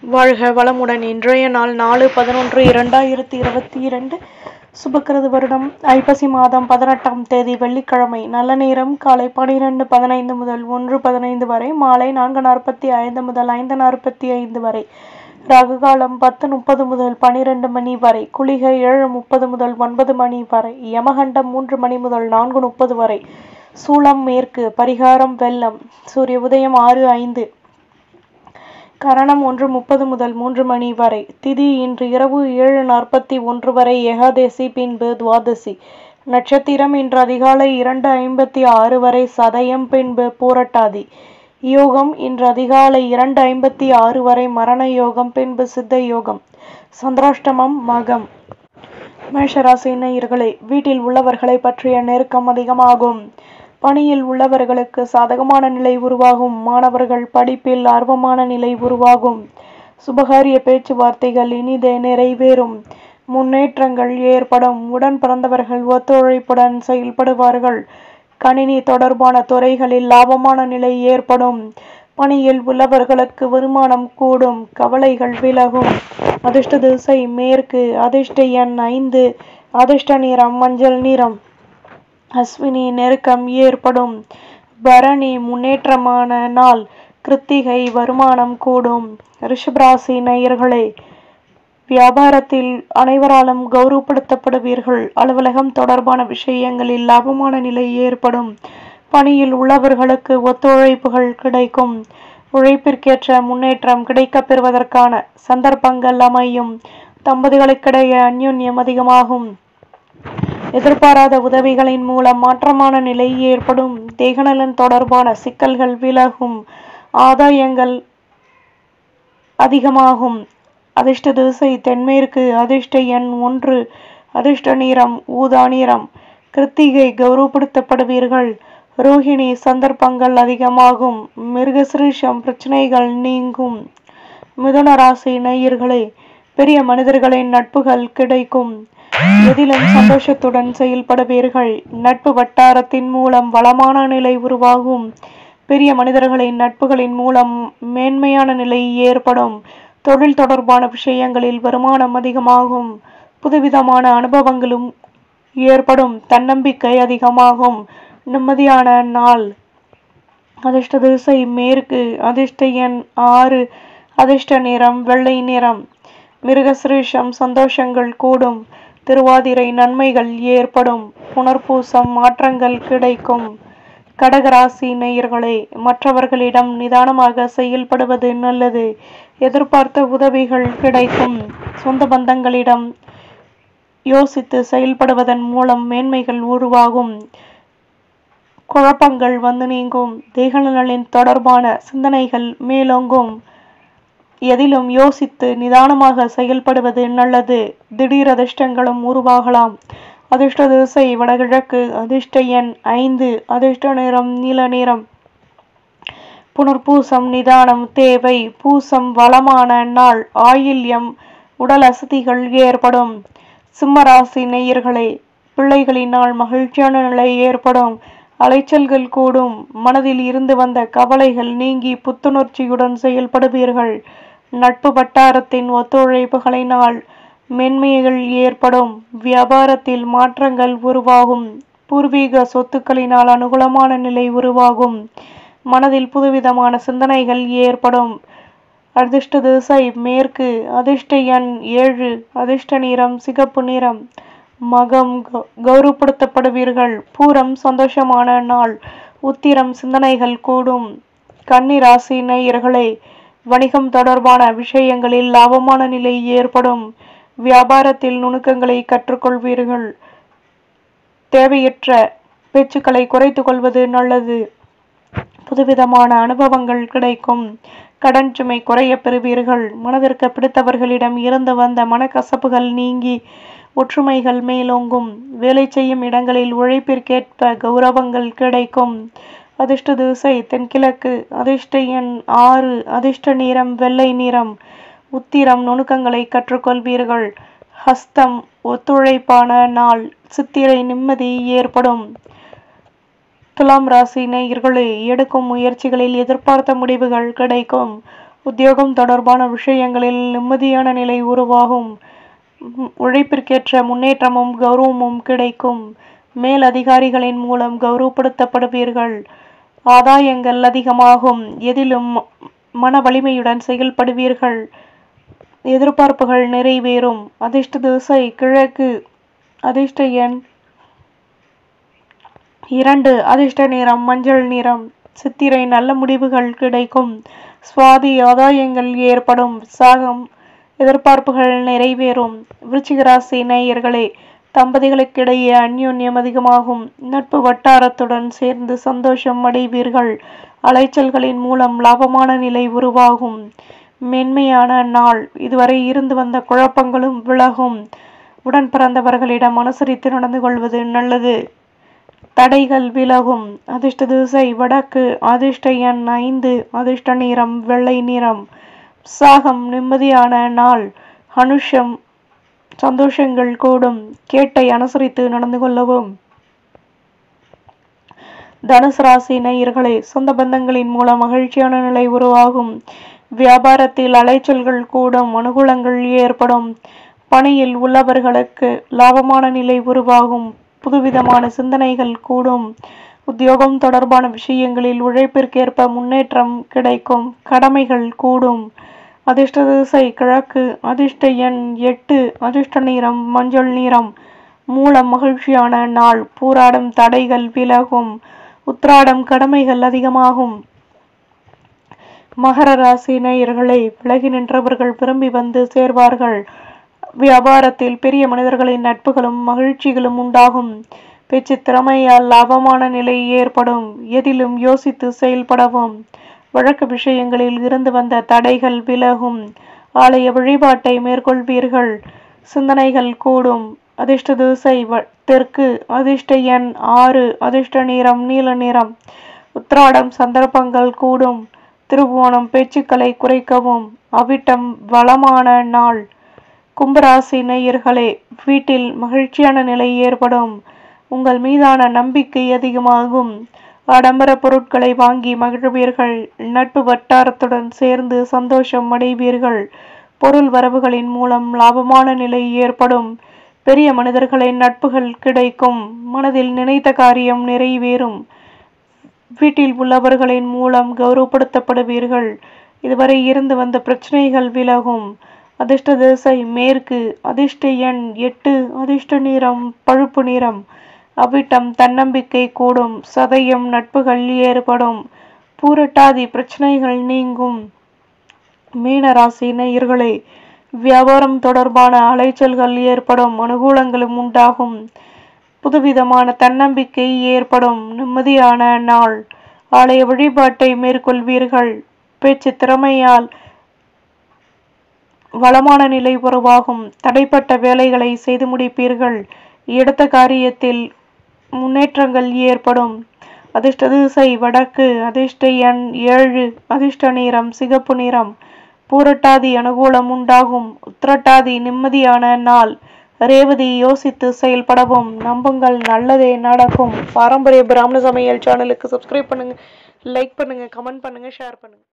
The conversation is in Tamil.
வாழ்க வளமுடன் இன்றைய நாள் நாலு பதினொன்று இரண்டாயிரத்தி இருபத்தி இரண்டு சுபக்கிருது வருடம் ஐப்பசி மாதம் பதினெட்டாம் தேதி வெள்ளிக்கிழமை நல்ல நேரம் காலை பனிரெண்டு பதினைந்து முதல் ஒன்று பதினைந்து வரை மாலை நான்கு நாற்பத்தி ஐந்து முதல் ஐந்து நாற்பத்தி ஐந்து வரை ராகு காலம் பத்து முப்பது முதல் பனிரெண்டு மணி வரை குளிகை ஏழு முப்பது முதல் ஒன்பது மணி வரை யமகண்டம் மூன்று மணி முதல் நான்கு முப்பது வரை சூளம் மேற்கு பரிகாரம் வெள்ளம் சூரிய உதயம் ஆறு ஐந்து கரணம் ஒன்று முப்பது முதல் மூன்று மணி வரை திதி இன்று இரவு ஏழு நாற்பத்தி ஒன்று வரை ஏகாதசி பின்பு துவாதசி நட்சத்திரம் இன்று அதிகாலை இரண்டு ஐம்பத்தி ஆறு வரை சதயம் பின்பு பூரட்டாதி யோகம் இன்று அதிகாலை இரண்டு ஐம்பத்தி ஆறு வரை மரண யோகம் பின்பு சித்த யோகம் சந்திராஷ்டமம் மகம் மேஷராசி நேயர்களே வீட்டில் உள்ளவர்களை பற்றிய நெருக்கம் அதிகமாகும் பணியில் உள்ளவர்களுக்கு சாதகமான நிலை உருவாகும் மாணவர்கள் படிப்பில் ஆர்வமான நிலை உருவாகும் சுபகாரிய பேச்சுவார்த்தைகள் இனிதே நிறைவேறும் முன்னேற்றங்கள் ஏற்படும் உடன் பிறந்தவர்கள் ஒத்துழைப்புடன் செயல்படுவார்கள் கணினி தொடர்பான துறைகளில் லாபமான நிலை ஏற்படும் பணியில் உள்ளவர்களுக்கு வருமானம் கூடும் கவலைகள் விலகும் அதிர்ஷ்ட திசை மேற்கு அதிர்ஷ்ட எண் ஐந்து அதிர்ஷ்ட நிறம் மஞ்சள் நிறம் அஸ்வினி நெருக்கம் ஏற்படும் பரணி முன்னேற்றமான நாள் கிருத்திகை வருமானம் கூடும் ரிஷபராசி நேயர்களே வியாபாரத்தில் அனைவராலும் கௌரவப்படுத்தப்படுவீர்கள் அலுவலகம் தொடர்பான விஷயங்களில் லாபமான நிலை ஏற்படும் பணியில் உள்ளவர்களுக்கு ஒத்துழைப்புகள் கிடைக்கும் உழைப்பிற்கேற்ற முன்னேற்றம் கிடைக்கப் பெறுவதற்கான சந்தர்ப்பங்கள் அமையும் தம்பதிகளுக்கிடையே அந்யோன்யம் அதிகமாகும் எதிர்பாராத உதவிகளின் மூலம் மாற்றமான நிலை ஏற்படும் தேகநலன் தொடர்பான சிக்கல்கள் விலகும் ஆதாயங்கள் அதிகமாகும் அதிர்ஷ்ட திசை தென்மேற்கு அதிர்ஷ்ட எண் ஒன்று அதிர்ஷ்ட நிறம் ஊதா நிறம் கிருத்திகை கௌரவப்படுத்தப்படுவீர்கள் ரோஹிணி சந்தர்ப்பங்கள் அதிகமாகும் மிருகசிரீஷம் பிரச்சனைகள் நீங்கும் மிதுன ராசி நேயர்களே பெரிய மனிதர்களின் நட்புகள் கிடைக்கும் எதிலும் சந்தோஷத்துடன் செயல்படுவீர்கள் நட்பு வட்டாரத்தின் மூலம் வளமான நிலை உருவாகும் பெரிய மனிதர்களின் நட்புகளின் மூலம் மேன்மையான நிலை ஏற்படும் தொழில் தொடர்பான விஷயங்களில் வருமானம் அதிகமாகும் புதுவிதமான அனுபவங்களும் ஏற்படும் தன்னம்பிக்கை அதிகமாகும் நிம்மதியான நாள் அதிர்ஷ்ட திசை மேற்கு அதிர்ஷ்ட எண் ஆறு அதிர்ஷ்ட நிறம் வெள்ளை நிறம் மிருகசிரீஷம் சந்தோஷங்கள் கூடும் திருவாதிரை நன்மைகள் ஏற்படும் புனர்பூசம் மாற்றங்கள் கிடைக்கும் கடகராசி நேயர்களே மற்றவர்களிடம் நிதானமாக செயல்படுவது நல்லது எதிர்பார்த்த உதவிகள் கிடைக்கும் சொந்த பந்தங்களிடம் யோசித்து செயல்படுவதன் மூலம் மேன்மைகள் உருவாகும் குழப்பங்கள் வந்து நீங்கும் தேகநலனின் தொடர்பான சிந்தனைகள் மேலோங்கும் எதிலும் யோசித்து நிதானமாக செயல்படுவது நல்லது திடீர் அதிர்ஷ்டங்களும் உருவாகலாம் அதிர்ஷ்ட திசை வடகிழக்கு அதிர்ஷ்ட எண் ஐந்து அதிர்ஷ்ட நிறம் நீல நிறம் புனர்பூசம் நிதானம் தேவை பூசம் வளமான நாள் ஆயில்யம் உடல் அசதிகள் ஏற்படும் சிம்மராசி நேயர்களே பிள்ளைகளினால் மகிழ்ச்சியான நிலை ஏற்படும் அலைச்சல்கள் கூடும் மனதில் இருந்து வந்த கவலைகள் நீங்கி புத்துணர்ச்சியுடன் செயல்படுவீர்கள் நட்பு வட்டாரத்தின் ஒத்துழைப்புகளினால் மென்மைகள் ஏற்படும் வியாபாரத்தில் மாற்றங்கள் உருவாகும் பூர்வீக சொத்துக்களினால் அனுகூலமான நிலை உருவாகும் மனதில் புதுவிதமான சிந்தனைகள் ஏற்படும் அதிர்ஷ்ட திசை மேற்கு அதிர்ஷ்ட எண் ஏழு அதிர்ஷ்ட நிறம் சிகப்பு நிறம் மகம் கௌரவப்படுத்தப்படுவீர்கள் பூரம் சந்தோஷமான நாள் உத்திரம் சிந்தனைகள் கூடும் கன்னி ராசி நேயர்களே வணிகம் தொடர்பான விஷயங்களில் லாபமான நிலை ஏற்படும் வியாபாரத்தில் நுணுக்கங்களை கற்றுக்கொள்வீர்கள் தேவையற்ற பேச்சுக்களை குறைத்து கொள்வது நல்லது புதுவிதமான அனுபவங்கள் கிடைக்கும் கடன் சுமை குறைய பெறுவீர்கள் மனதிற்கு பிடித்தவர்களிடம் இருந்து வந்த மனக்கசப்புகள் நீங்கி ஒற்றுமைகள் மேலோங்கும் வேலை செய்யும் இடங்களில் உழைப்பிற்கேற்ப கௌரவங்கள் கிடைக்கும் அதிர்ஷ்ட திசை தென்கிழக்கு அதிர்ஷ்ட எண் ஆறு அதிர்ஷ்ட நிறம் வெள்ளை நிறம் உத்திரம் நுணுக்கங்களை கற்றுக்கொள்வீர்கள் ஹஸ்தம் ஒத்துழைப்பான நாள் சித்திரை நிம்மதி ஏற்படும் துலாம் ராசி நேயர்களே எடுக்கும் முயற்சிகளில் எதிர்பார்த்த முடிவுகள் கிடைக்கும் உத்தியோகம் தொடர்பான விஷயங்களில் நிம்மதியான நிலை உருவாகும் உம், உழைப்பிற்கேற்ற முன்னேற்றமும் கௌரவமும் கிடைக்கும் மேல் அதிகாரிகளின் மூலம் கௌரவப்படுத்தப்படுவீர்கள் ஆதாயங்கள் அதிகமாகும் எதிலும் மன வலிமையுடன் செயல்படுவீர்கள் எதிர்பார்ப்புகள் நிறைவேறும் அதிர்ஷ்ட திசை கிழக்கு அதிர்ஷ்ட எண் இரண்டு அதிர்ஷ்ட நிறம் மஞ்சள் நிறம் சித்திரை நல்ல முடிவுகள் கிடைக்கும் சுவாதி ஆதாயங்கள் ஏற்படும் சாகம் எதிர்பார்ப்புகள் நிறைவேறும் விருச்சிக ராசி நேயர்களே தம்பதிகளுக்கிடையே அந்யோன்யம் அதிகமாகும் நட்பு வட்டாரத்துடன் சேர்ந்து சந்தோஷம் அடைவீர்கள் அலைச்சல்களின் மூலம் லாபமான நிலை உருவாகும் மென்மையான நாள் இதுவரை இருந்து வந்த குழப்பங்களும் விலகும் உடன் பிறந்தவர்களிடம் அனுசரித்து நடந்து கொள்வது நல்லது தடைகள் விலகும் அதிர்ஷ்ட திசை வடக்கு அதிர்ஷ்ட எண் ஐந்து அதிர்ஷ்ட நிறம் வெள்ளை நிறம் சாகம் நிம்மதியான நாள் அனுஷம் சந்தோஷங்கள் கூடும் கேட்டை அனுசரித்து நடந்து கொள்ளவும் தனுசு ராசி நேயர்களே சொந்த பந்தங்களின் மூலம் மகிழ்ச்சியான நிலை உருவாகும் வியாபாரத்தில் அலைச்சல்கள் கூடும் அனுகூலங்கள் ஏற்படும் பணியில் உள்ளவர்களுக்கு லாபமான நிலை உருவாகும் புதுவிதமான சிந்தனைகள் கூடும் உத்தியோகம் தொடர்பான விஷயங்களில் உழைப்பிற்கேற்ப முன்னேற்றம் கிடைக்கும் கடமைகள் கூடும் அதிர்ஷ்ட திசை கிழக்கு அதிர்ஷ்ட எண் எட்டு அதிர்ஷ்ட நிறம் மஞ்சள் நிறம் மூலம் மகிழ்ச்சியான நாள் பூராடம் தடைகள் விலகும் உத்ராடம் கடமைகள் அதிகமாகும் மகர ராசி நேயர்களை விலகி நின்றவர்கள் விரும்பி வந்து சேர்வார்கள் வியாபாரத்தில் பெரிய மனிதர்களின் நட்புகளும் மகிழ்ச்சிகளும் உண்டாகும் பேச்சு திறமையால் லாபமான நிலை ஏற்படும் எதிலும் யோசித்து செயல்படவும் வழக்கு விஷயங்களில் இருந்து வந்த தடைகள் விலகும் ஆலய வழிபாட்டை மேற்கொள்வீர்கள் சிந்தனைகள் கூடும் அதிர்ஷ்ட திசை வ- தெற்கு அதிர்ஷ்ட எண் ஆறு அதிர்ஷ்ட நிறம் நீல நிறம் உத்ராடம் சந்தர்ப்பங்கள் கூடும் திருவோணம் பேச்சுக்களை குறைக்கவும் அவிட்டம் வளமான நாள் கும்பராசி நேயர்களே வீட்டில் மகிழ்ச்சியான நிலை ஏற்படும் உங்கள் மீதான நம்பிக்கை அதிகமாகும் ஆடம்பர பொருட்களை வாங்கி மகிழ்வீர்கள் நட்பு வட்டாரத்துடன் சேர்ந்து சந்தோஷம் அடைவீர்கள் பொருள் வரவுகளின் மூலம் லாபமான நிலை ஏற்படும் பெரிய மனிதர்களின் நட்புகள் கிடைக்கும் மனதில் நினைத்த காரியம் நிறைவேறும் வீட்டில் உள்ளவர்களின் மூலம் கௌரவப்படுத்தப்படுவீர்கள் இதுவரை இருந்து வந்த பிரச்சனைகள் விலகும் அதிர்ஷ்ட திசை மேற்கு அதிர்ஷ்ட எண் எட்டு அதிர்ஷ்ட நிறம் பழுப்பு நிறம் அவிட்டம் தன்னம்பிக்கை கூடும் சதயம் நட்புகள் ஏற்படும் பூரட்டாதி பிரச்சனைகள் நீங்கும் மீனராசி நேயர்களே வியாபாரம் தொடர்பான அலைச்சல்கள் ஏற்படும் அனுகூலங்களும் உண்டாகும் புதுவிதமான தன்னம்பிக்கை ஏற்படும் நிம்மதியான நாள் ஆலய வழிபாட்டை மேற்கொள்வீர்கள் பேச்சு திறமையால் வளமான நிலை உருவாகும் தடைப்பட்ட வேலைகளை செய்து முடிப்பீர்கள் எடுத்த காரியத்தில் முன்னேற்றங்கள் ஏற்படும் அதிர்ஷ்ட திசை வடக்கு அதிர்ஷ்ட எண் ஏழு அதிர்ஷ்ட நிறம் சிகப்பு நிறம் பூரட்டாதி அனுகூலம் உண்டாகும் உத்திரட்டாதி நிம்மதியான நாள் ரேவதி யோசித்து செயல்படவும் நம்புங்கள் நல்லதே நடக்கும் பாரம்பரிய பிராமண சமையல் சேனலுக்கு சப்ஸ்கிரைப் பண்ணுங்க லைக் பண்ணுங்க கமெண்ட் பண்ணுங்க ஷேர் பண்ணுங்க